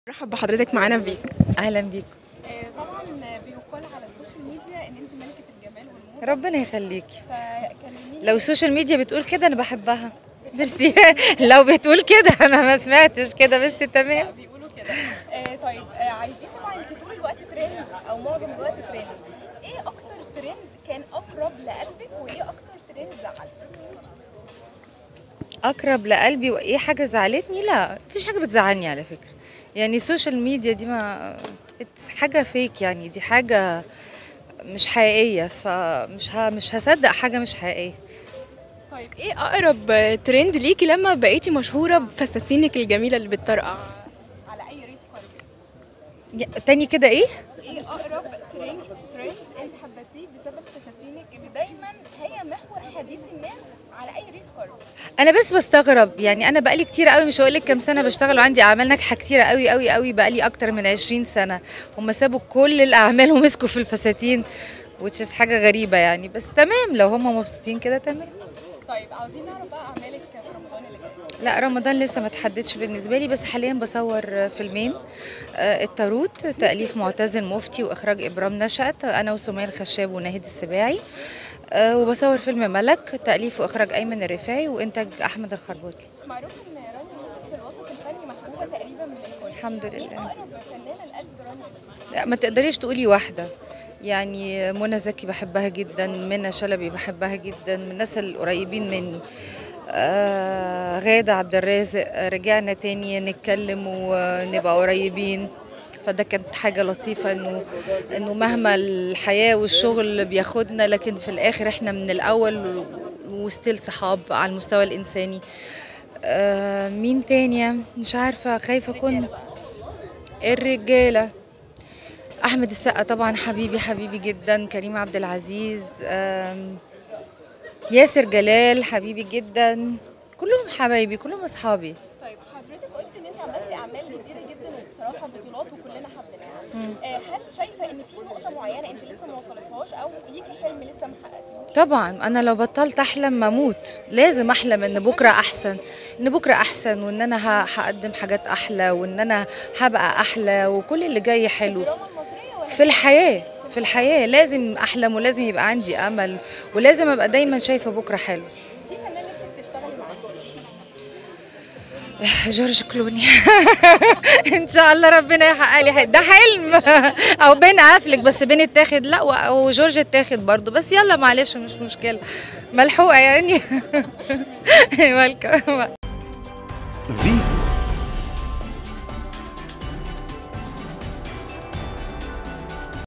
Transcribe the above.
مرحب بحضرتك معانا في فيتو اهلا بيكم طبعا بيقال على السوشيال ميديا ان انت ملكه الجمال والموضه ربنا يخليكي فكلميني لو السوشيال ميديا بتقول كده انا بحبها ميرسي لو بتقول كده انا ما سمعتش كده بس تمام بيقولوا كده آه طيب آه عايزين طبعا انت طول الوقت ترند او معظم الوقت ترند ايه اكتر ترند كان اقرب لقلبك وايه اكتر ترند زعلك اقرب لقلبي وايه حاجه زعلتني لا مفيش حاجه بتزعلني على فكره يعني السوشيال ميديا دي ما it's حاجه فيك يعني دي حاجه مش حقيقيه فمش ه... مش هصدق حاجه مش حقيقيه طيب ايه اقرب ترند ليكي لما بقيتي مشهوره بفساتينك الجميله اللي بتطرقع على اي ريت قلبك يا- تاني كده ايه ايه اقرب ترند ترند انت حبيتيه بسبب فساتينك اللي دايما هي محور حديث الناس على اي ريت قلبك انا بس بستغرب يعني انا بقالي كتير قوي مش هقول لك كام سنه بشتغل وعندي اعمال ناجحه كتيره قوي قوي قوي بقالي اكتر من 20 سنه هم سابوا كل الاعمال ومسكوا في الفساتين which is حاجه غريبه يعني بس تمام لو هم مبسوطين كده تمام طيب عاوزين نعرف بقى اعمالك في رمضان اللي جاي لا رمضان لسه ما تحددش بالنسبه لي بس حاليا بصور فيلمين آه، التاروت تاليف معتز المفتي واخراج ابرام نشأت انا وسمية الخشاب وناهد السباعي آه، وبصور فيلم ملك تاليف واخراج ايمن الرفاعي وانتاج احمد الخربوطي معروف ان رانيا يوسف في الوسط الفني محبوبه تقريبا من الكل الحمد مين لله اقرب فنانه لقلب رانيا يوسف لا ما تقدريش تقولي واحدة يعني منى زكي بحبها جدا منى شلبي بحبها جدا من الناس القريبين مني آه غادة عبد الرازق آه، رجعنا تاني نتكلم ونبقى قريبين فده كانت حاجة لطيفة انه انه مهما الحياة والشغل بياخدنا لكن في الاخر احنا من الاول وستيل صحاب على المستوى الانساني آه مين تانية مش عارفة خايفة اكون الرجالة احمد السقا طبعا حبيبي حبيبي جدا كريم عبد العزيز آم، ياسر جلال حبيبي جدا كلهم حبايبي كلهم اصحابي طيب حضرتك قلتي ان انت عملتي اعمال كتيره جدا وبصراحه بطولات وكلنا حبيناها آه، هل شايفه ان في نقطه معينه انت لسه ما وصلتهاش او ليكي حلم لسه ما حققتيهوش طبعا انا لو بطلت احلم ما اموت لازم احلم ان بكره احسن ان بكره احسن وان انا ه- هقدم حاجات احلى وان انا هبقى احلى وكل اللي جاي حلو الدراما المصريه ولا في الحياه في الحياه لازم احلم ولازم يبقى عندي امل ولازم ابقى دايما شايفه بكره حلو في فنان نفسك تشتغلي معاه جورج كلوني ان شاء الله ربنا يحقق لي حلم. ده حلم او بين افلك بس بين اتاخد لا و- وجورج اتاخد برضه بس يلا معلش مش مشكله ملحوقه يعني مالكه في